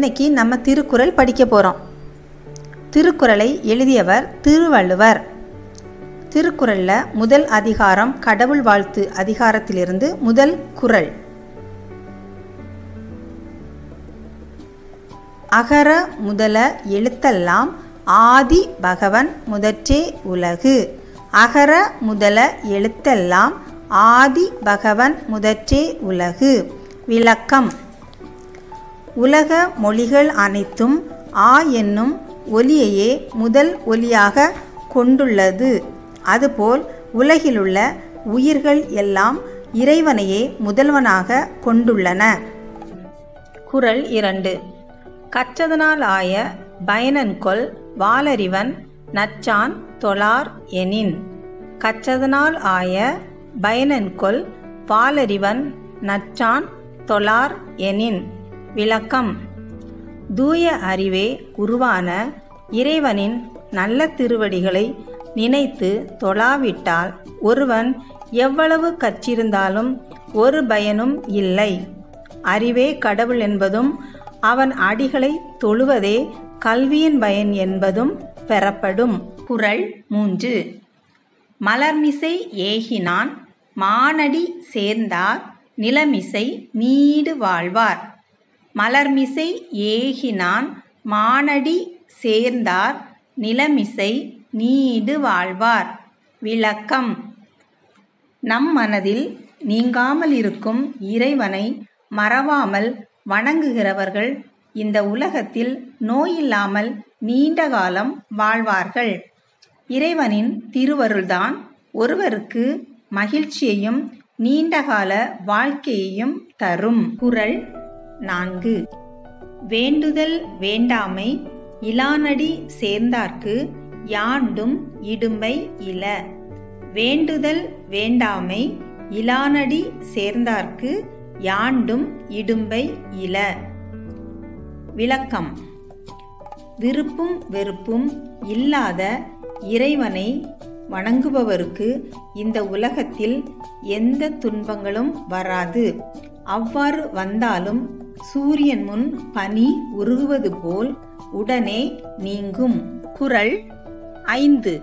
இன்னைக்கு நம்ம திருக்குறள் படிக்க போகிறோம் திருக்குறளை எழுதியவர் திருவள்ளுவர் திருக்குறளில் முதல் அதிகாரம் கடவுள் வாழ்த்து அதிகாரத்திலிருந்து முதல் குறள் அகர முதல எழுத்தெல்லாம் ஆதி பகவன் முதற்றே உலகு அகர முதல எழுத்தெல்லாம் ஆதி பகவன் முதற்றே உலகு விளக்கம் உலக மொழிகள் அனைத்தும் ஆ என்னும் ஒலியையே முதல் ஒலியாக கொண்டுள்ளது அதுபோல் உலகிலுள்ள உயிர்கள் எல்லாம் இறைவனையே முதல்வனாக கொண்டுள்ளன குறள் இரண்டு கற்றதனால் ஆய பயனன்கொல் வாலறிவன் நச்சான் தொழார் எனின் கற்றதனால் ஆய பயனன்கொல் வாலறிவன் நச்சான் தொழார் எனின் விளக்கம் தூய அறிவே உருவான இறைவனின் நல்ல திருவடிகளை நினைத்து தொழாவிட்டால் ஒருவன் எவ்வளவு கற்றிருந்தாலும் ஒரு பயனும் இல்லை அறிவே கடவுள் என்பதும் அவன் அடிகளை தொழுவதே கல்வியின் பயன் என்பதும் பெறப்படும் குறள் மூன்று மலர்மிசை ஏகினான் மானடி சேர்ந்தார் நிலமிசை நீடு வாழ்வார் மலர்மிசை ஏகினான் மானடி சேர்ந்தார் நிலமிசை நீடு வாழ்வார் விளக்கம் நம் மனதில் நீங்காமல் இருக்கும் இறைவனை மறவாமல் வணங்குகிறவர்கள் இந்த உலகத்தில் நோயில்லாமல் நீண்ட காலம் வாழ்வார்கள் இறைவனின் திருவருள்தான் ஒருவருக்கு மகிழ்ச்சியையும் நீண்டகால வாழ்க்கையையும் தரும் குறள் நான்கு வேண்டுதல் வேண்டாமை இலானடி சேர்ந்தார்க்கு யாண்டும் இடும்பை இல வேண்டுதல் வேண்டாமை இலானடி சேர்ந்தார்க்கு யாண்டும் இடும்பை இல விளக்கம் விருப்பும் வெறுப்பும் இல்லாத இறைவனை வணங்குபவருக்கு இந்த உலகத்தில் எந்த துன்பங்களும் வராது அவ்வாறு வந்தாலும் சூரியன் முன் பனி உருகுவது போல் உடனே நீங்கும் குறள் ஐந்து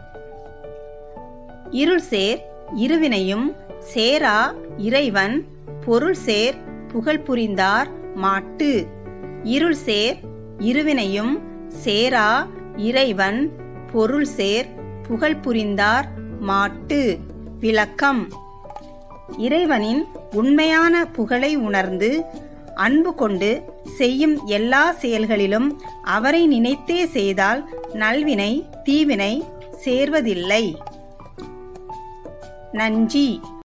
இருள் சேர் இருவினையும் சேரா இறைவன் பொருள் சேர் புகழ் புரிந்தார் மாட்டு இருள் சேர் இருவினையும் சேரா இறைவன் பொருள் சேர் புகழ் புரிந்தார் மாட்டு விளக்கம் இறைவனின் உண்மையான புகழை உணர்ந்து அன்பு கொண்டு செய்யும் எல்லா செயல்களிலும் அவரை நினைத்தே செய்தால் நல்வினை தீவினை சேர்வதில்லை நன்றி